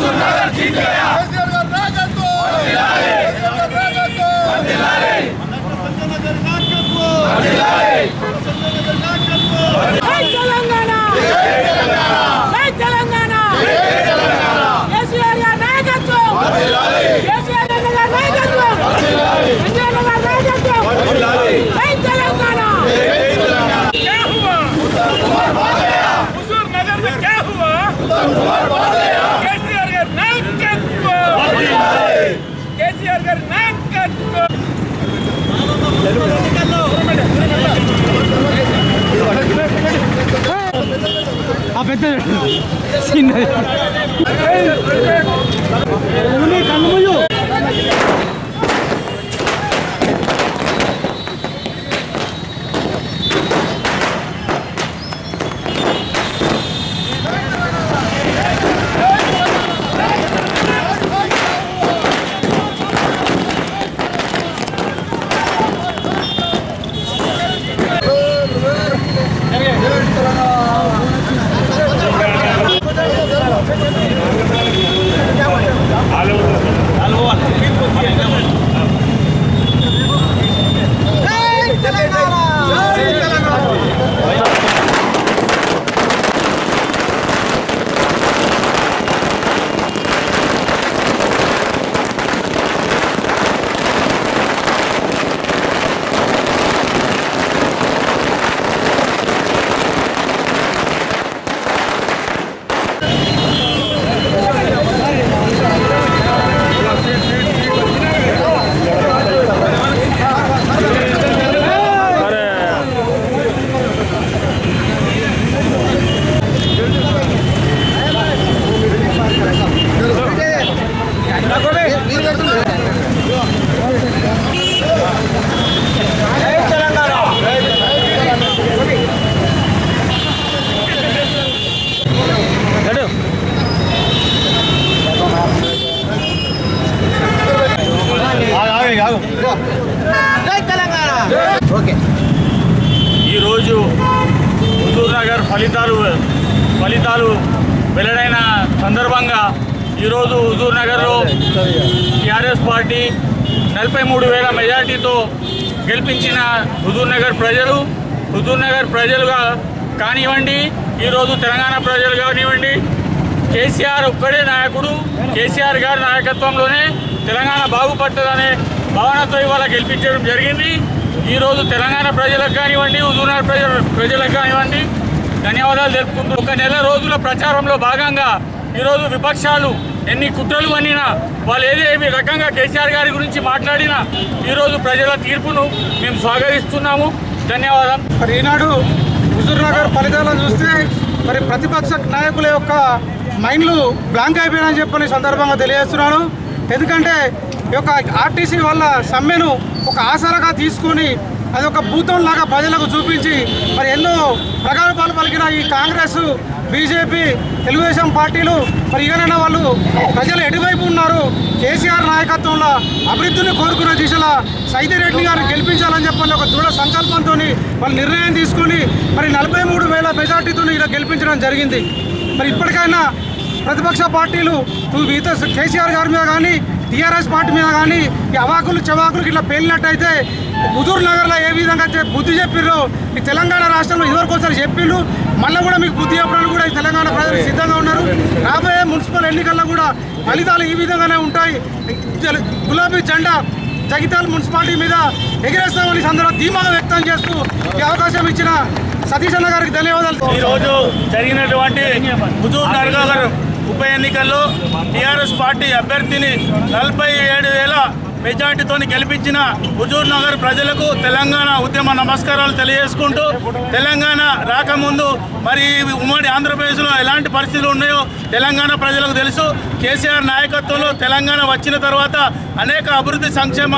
కేసీఆర్ గారి నాయకత్వం కేసీఆర్ గారి నాయకత్వం జై తెలంగాణ జై తెలంగాణ కేసీఆర్ గారి నాయకత్వం కేసీఆర్ గారి నాయకత్వం కేసీఆర్ గారి నాయకత్వం జై తెలంగాణ क्या हुआ हुजूर नगर में क्या हुआ केसीआर గారి నాయకత్వం కేసీఆర్ గారి నాయకత్వం ఈరోజు హుజూర్ నగర్ ఫలితాలు ఫలితాలు వెల్లడైన సందర్భంగా ఈరోజు హుజూర్ నగర్లో టీఆర్ఎస్ పార్టీ నలభై మూడు వేల మెజార్టీతో గెలిపించిన హుజూర్ నగర్ ప్రజలు హుజూర్ నగర్ ప్రజలుగా కానివ్వండి ఈరోజు తెలంగాణ ప్రజలు కానివ్వండి కేసీఆర్ ఒక్కడే నాయకుడు కేసీఆర్ గారి నాయకత్వంలోనే తెలంగాణ బాగుపడుతుందనే భావనతో ఇవాళ గెలిపించడం జరిగింది ఈరోజు తెలంగాణ ప్రజలకు కానివ్వండి హుజూర్నగర్ ప్రజల ప్రజలకు కానివ్వండి ధన్యవాదాలు తెలుపుకుంటూ ఒక నెల రోజుల ప్రచారంలో భాగంగా ఈరోజు విపక్షాలు ఎన్ని కుట్రలు అన్నినా వాళ్ళు ఏదే ఏ రకంగా కేసీఆర్ గారి గురించి మాట్లాడినా ఈరోజు ప్రజల తీర్పును మేము స్వాగతిస్తున్నాము ధన్యవాదం మరి ఈనాడు హుజూర్ నగర్ ఫలితాలను చూస్తే మరి ప్రతిపక్ష నాయకుల యొక్క మైండ్లు బ్లాంక్ అయిపోయినాయని చెప్పని ఈ సందర్భంగా తెలియజేస్తున్నాను ఎందుకంటే ఈ యొక్క ఆర్టీసీ వల్ల సమ్మెను ఒక ఆసరాగా తీసుకొని అది ఒక భూతం లాగా ప్రజలకు చూపించి మరి ఎన్నో ప్రగల్భాలు పలికిన ఈ కాంగ్రెస్ బీజేపీ తెలుగుదేశం పార్టీలు మరి ఇకనైనా వాళ్ళు ప్రజలు ఎటువైపు ఉన్నారు కేసీఆర్ నాయకత్వంలో అభివృద్ధిని కోరుకున్న దిశలో సైదిరెడ్డి గారిని గెలిపించాలని చెప్పని ఒక దృఢ సంకల్పంతో వాళ్ళు నిర్ణయం తీసుకొని మరి నలభై మూడు వేల మెజార్టీతో ఇలా గెలిపించడం జరిగింది మరి ఇప్పటికైనా ప్రతిపక్ష పార్టీలు నువ్వు ఈత కేసీఆర్ గారి మీద కానీ టీఆర్ఎస్ పార్టీ మీద కానీ ఈ అవాకులు చవాకులు ఇట్లా పేలినట్టయితే హుజూర్ నగర్లో ఏ విధంగా చె- బుద్ధి చెప్పిర్రో ఈ తెలంగాణ రాష్ట్రంలో ఇదివరకు ఒకసారి చెప్పిండ్రు మళ్ళీ కూడా మీకు బుద్ధి చెప్పడానికి కూడా ఈ తెలంగాణ ప్రజలు సిద్ధంగా ఉన్నారు రాబోయే మున్సిపల్ ఎన్నికల్లో కూడా ఫలితాలు ఈ విధంగానే ఉంటాయి తెల- గులాబీ జెండా జగిత్యాల మున్సిపాలిటీ మీద ఎగిరేస్తామని ఈ సందర్భంగా ధీమాగా వ్యక్తం చేస్తూ ఈ అవకాశం ఇచ్చిన సతీష్ అన్న గారికి ధన్యవాదాలు ఈరోజు జరిగినటువంటి హుజూర్ నగర్ ఉప ఎన్నికల్లో టీఆర్ఎస్ పార్టీ అభ్యర్థిని నలభై ఏడు వేల మెజార్టీతో గెలిపించిన హుజూర్ నగర్ ప్రజలకు తెలంగాణ ఉద్యమ నమస్కారాలు తెలియజేసుకుంటూ తెలంగాణ రాకముందు మరి ఉమ్మడి ఆంధ్రప్రదేశ్లో ఎలాంటి పరిస్థితులు ఉన్నాయో తెలంగాణ ప్రజలకు తెలుసు కేసీఆర్ నాయకత్వంలో తెలంగాణ వచ్చిన తర్వాత అనేక అభివృద్ధి సంక్షేమాలు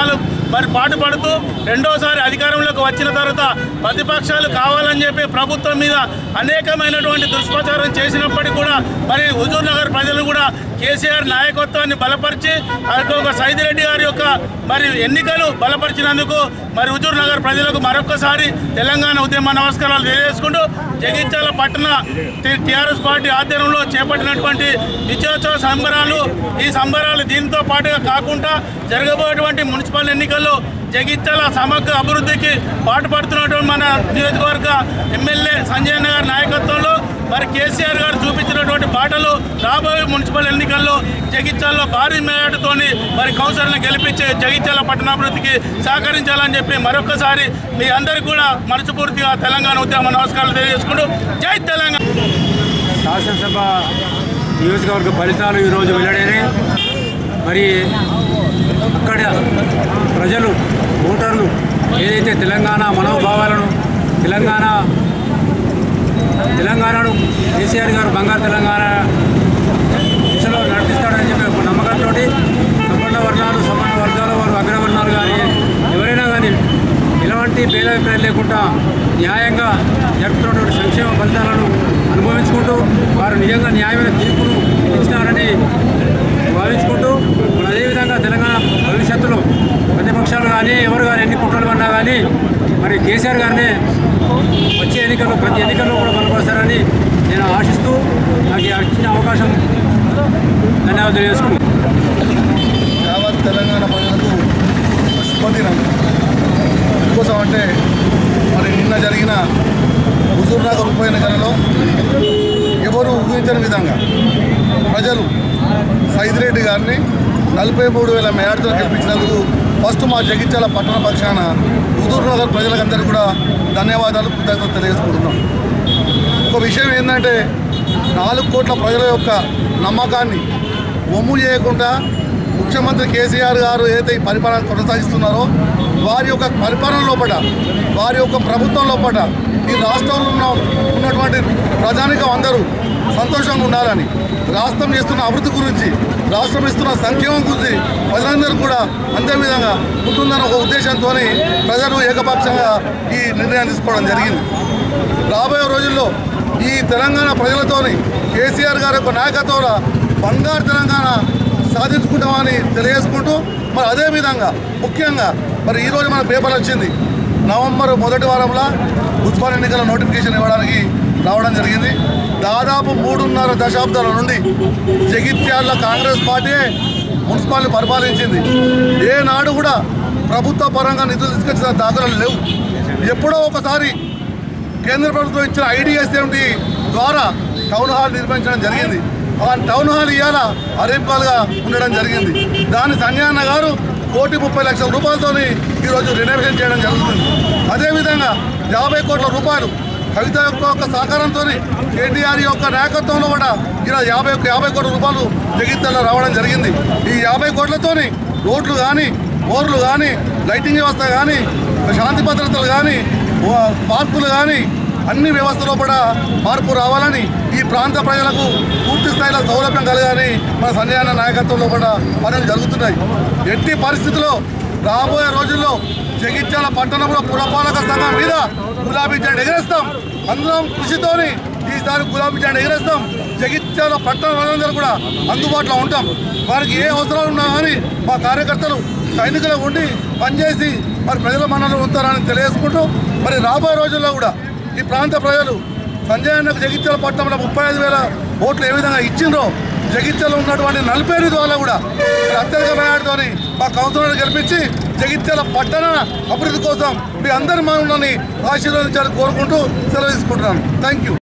మరి పాటుపడుతూ రెండోసారి అధికారంలోకి వచ్చిన తర్వాత ప్రతిపక్షాలు కావాలని చెప్పి ప్రభుత్వం మీద అనేకమైనటువంటి దుష్ప్రచారం చేసినప్పటికీ కూడా మరి హుజూర్ నగర్ ప్రజలు కూడా కేసీఆర్ నాయకత్వాన్ని బలపరిచి ఒక సైదిరెడ్డి గారి యొక్క మరి ఎన్నికలు బలపరిచినందుకు మరి హుజూర్ నగర్ ప్రజలకు మరొకసారి తెలంగాణ ఉద్యమ నమస్కారాలు తెలియజేసుకుంటూ జగిత్యాల పట్టణ టీఆర్ఎస్ పార్టీ ఆధ్వర్యంలో చేపట్టినటువంటి విజయోత్సవ సంబరాలు ఈ సంబరాలు దీంతో పాటుగా కాకుండా జరగబోయేటువంటి మున్సిపల్ ఎన్నికల్లో జగిత్యాల సమగ్ర అభివృద్ధికి పాటుపడుతున్నటువంటి మన నియోజకవర్గ ఎమ్మెల్యే సంజయ్ గారి నాయకత్వంలో మరి కేసీఆర్ గారు చూపించినటువంటి బాటలు రాబోయే మున్సిపల్ ఎన్నికల్లో జగిత్యాలలో భారీ మేడతోని మరి కౌన్సిలర్ని గెలిపించి జగిత్యాల పట్టణాభివృద్ధికి సహకరించాలని చెప్పి మరొకసారి మీ అందరికీ కూడా మనస్ఫూర్తిగా తెలంగాణ ఉద్యమ నమస్కారాలు తెలియజేసుకుంటూ జై తెలంగాణ శాసనసభ నియోజకవర్గ ఫలితాలు ఈరోజు వెల్లడైనాయి మరి అక్కడ ప్రజలు ఓటర్లు ఏదైతే తెలంగాణ మనోభావాలను తెలంగాణ తెలంగాణను కేసీఆర్ గారు బంగారు తెలంగాణ దిశలో నడిపిస్తాడని చెప్పి ఒక నమ్మకంతో సంపన్న వర్ణాలు సంపన్న వర్గాల వారు అగ్రవర్ణాలు కానీ ఎవరైనా కానీ ఎలాంటి భేదాభిప్రాయం లేకుండా న్యాయంగా జరుపుతున్నటువంటి సంక్షేమ ఫలితాలను అనుభవించుకుంటూ వారు నిజంగా న్యాయమైన తీర్పును ఇచ్చినారని భావించుకుంటూ మరి అదేవిధంగా తెలంగాణ భవిష్యత్తులో ప్రతిపక్షాలు కానీ ఎవరు కానీ ఎన్ని కుట్రలు పడినా కానీ మరి కేసీఆర్ గారిని వచ్చే ఎన్నికల్లో ప్రతి ఎన్నికల్లో కూడా బలపరుస్తారని నేను ఆశిస్తూ నాకు ఈ ఇచ్చిన అవకాశం ధన్యవాదాలు తెలియజేసుకుంటున్నాను యావత్ తెలంగాణ ప్రజలకు ఒక శుభదినం ఎందుకోసం అంటే మరి నిన్న జరిగిన హుజూర్నగర్ ఉప ఎన్నికలలో ఎవరు ఊహించని విధంగా ప్రజలు సైదిరెడ్డి గారిని నలభై మూడు వేల మేడతో గెలిపించినందుకు ఫస్ట్ మా జగిత్యాల పట్టణ పక్షాన హుజూర్నగర్ ప్రజలకందరికీ కూడా ధన్యవాదాలు కృతజ్ఞతలు తెలియజేసుకుంటున్నాం ఒక విషయం ఏంటంటే నాలుగు కోట్ల ప్రజల యొక్క నమ్మకాన్ని ఒమ్ము చేయకుండా ముఖ్యమంత్రి కేసీఆర్ గారు ఏదైతే ఈ పరిపాలన కొనసాగిస్తున్నారో వారి యొక్క పరిపాలన లోపల వారి యొక్క ప్రభుత్వం లోపల ఈ రాష్ట్రంలో ఉన్న ఉన్నటువంటి ప్రజానికం అందరూ సంతోషంగా ఉండాలని రాష్ట్రం చేస్తున్న అభివృద్ధి గురించి రాష్ట్రం ఇస్తున్న సంక్షేమం గురించి ప్రజలందరూ కూడా అంతే విధంగా ఉంటుందన్న ఒక ఉద్దేశంతో ప్రజలు ఏకపక్షంగా ఈ నిర్ణయం తీసుకోవడం జరిగింది రాబోయే రోజుల్లో ఈ తెలంగాణ ప్రజలతోని కేసీఆర్ గారి యొక్క నాయకత్వంలో బంగారు తెలంగాణ సాధించుకుంటామని తెలియజేసుకుంటూ మరి అదేవిధంగా ముఖ్యంగా మరి ఈరోజు మన పేపర్ వచ్చింది నవంబర్ మొదటి వారంలో మున్సిపల్ ఎన్నికల నోటిఫికేషన్ ఇవ్వడానికి రావడం జరిగింది దాదాపు మూడున్నర దశాబ్దాల నుండి జగిత్యాల కాంగ్రెస్ పార్టీ మున్సిపాలిటీ పరిపాలించింది ఏనాడు కూడా ప్రభుత్వ పరంగా నిధులు తీసుకొచ్చిన దాఖలాలు లేవు ఎప్పుడో ఒకసారి కేంద్ర ప్రభుత్వం ఇచ్చిన ఐడిఎస్ఎండి ద్వారా టౌన్ హాల్ నిర్మించడం జరిగింది ఆ టౌన్ హాల్ ఇవాళ అరేపాలుగా ఉండడం జరిగింది దాని సంజయన్న గారు కోటి ముప్పై లక్షల రూపాయలతోని ఈరోజు రెనోవేషన్ చేయడం జరుగుతుంది అదేవిధంగా యాభై కోట్ల రూపాయలు కవిత యొక్క యొక్క సహకారంతో కేటీఆర్ యొక్క నాయకత్వంలో కూడా ఇలా యాభై యాభై కోట్ల రూపాయలు జగిత్యాల రావడం జరిగింది ఈ యాభై కోట్లతోని రోడ్లు కానీ బోర్లు కానీ లైటింగ్ వ్యవస్థ కానీ శాంతి భద్రతలు కానీ ఓ- పార్కులు కానీ అన్ని వ్యవస్థలో కూడా మార్పు రావాలని ఈ ప్రాంత ప్రజలకు పూర్తి స్థాయిలో సౌలభ్యం కలగాలని మన సంజయ్ అన్న నాయకత్వంలో కూడా పనులు జరుగుతున్నాయి ఎట్టి పరిస్థితుల్లో రాబోయే రోజుల్లో జగిత్యాల పట్టణంలో పురపాలక సంఘం మీద గులాబీ జెండా ఎగరేస్తాం అందరం కృషితోని ఈసారి గులాబీ జెండా ఎగరేస్తాం జగిత్యాల పట్టణ వాళ్ళందరూ కూడా అందుబాటులో ఉంటాం వారికి ఏ అవసరాలు ఉన్నా కానీ మా కార్యకర్తలు సైనికులు ఉండి పనిచేసి మరి ప్రజల మన్నలు ఉంటారని తెలియజేసుకుంటూ మరి రాబోయే రోజుల్లో కూడా ఈ ప్రాంత ప్రజలు సంజయ్ అన్నకు జగిత్యాల పట్టణంలో ముప్పై ఐదు వేల ఓట్లు ఏ విధంగా ఇచ్చిండ్రో జగిత్యాల ఉన్నటువంటి నలభై ఎనిమిది వాళ్ళ కూడా మరి అత్యధిక మేడతోని మా కౌన్సిలర్ని గెలిపించి జగిత్యాల పట్టణ అభివృద్ధి కోసం మీ అందరి మనల్ని ఆశీర్వదించాలని కోరుకుంటూ సెలవు తీసుకుంటున్నాను థ్యాంక్ యూ